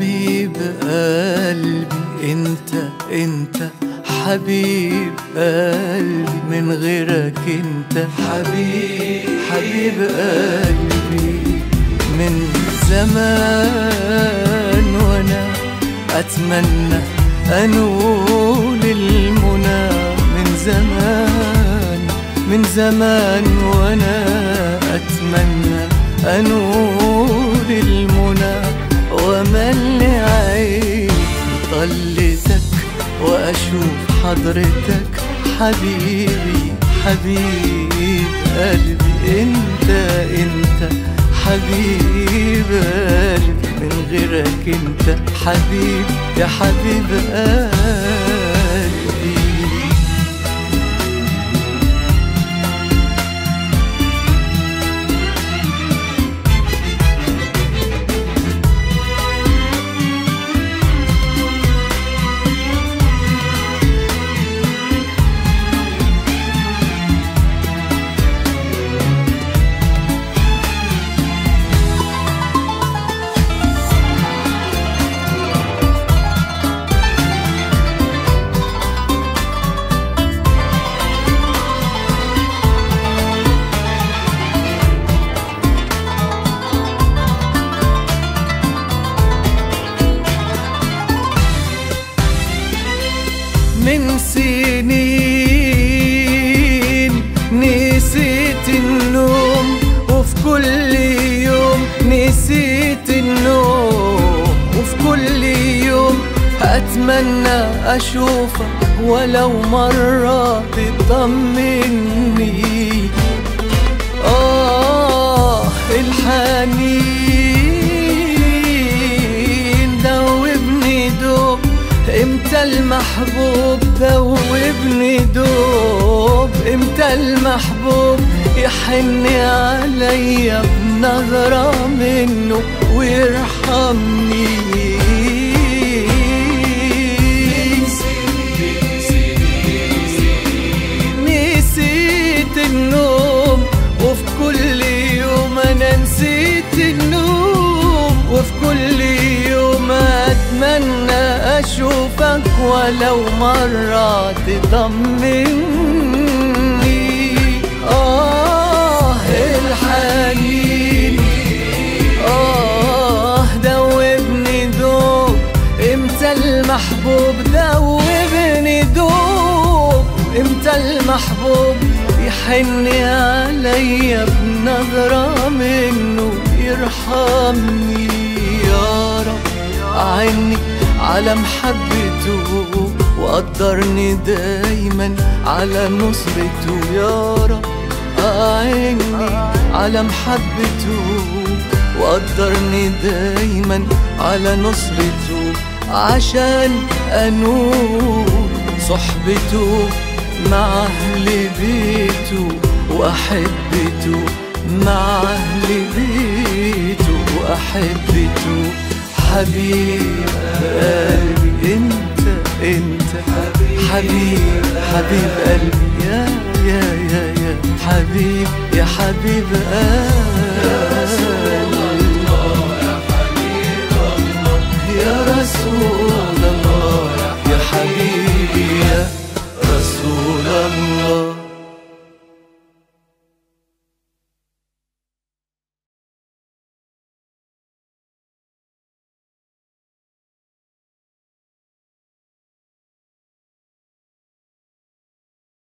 حبيب قلبي انت انت حبيب قلبي من غيرك انت حبيب حبيب قلبي من زمان وانا اتمنى انول المنى من زمان من زمان وانا اتمنى انول المنى وملي عين طلتك واشوف حضرتك حبيبي حبيب قلبي انت انت حبيب قلبي من غيرك انت حبيب يا حبيب قلبي من سنين نسيت النوم وفي كل يوم نسيت النوم وفي كل يوم أتمنى أشوفك ولو مرة تطمني آه الحنين دوبني دوب امتى المحبوب دوبني دوب امتى المحبوب يحن عليا بنظرة منه ويرحمني نسيت النوم وفي كل يوم انا نسيت النوم وفي كل يوم اتمنى اشوفك ولو مرة تطمني اه الحنين اه دوبني دوب امتى المحبوب دوبني دوب امتى المحبوب يحن عليا بنظرة منه يرحمني يا رب عني على محبته وقدرني دايما على نصرته يا رب أعني على محبته وقدرني دايما على نصرته عشان أنول صحبته مع أهل بيته وأحبته مع أهل بيته وأحبته حبيب قلبي انت انت حبيب حبيب قلبي يا يا يا يا حبيب يا حبيب قلبي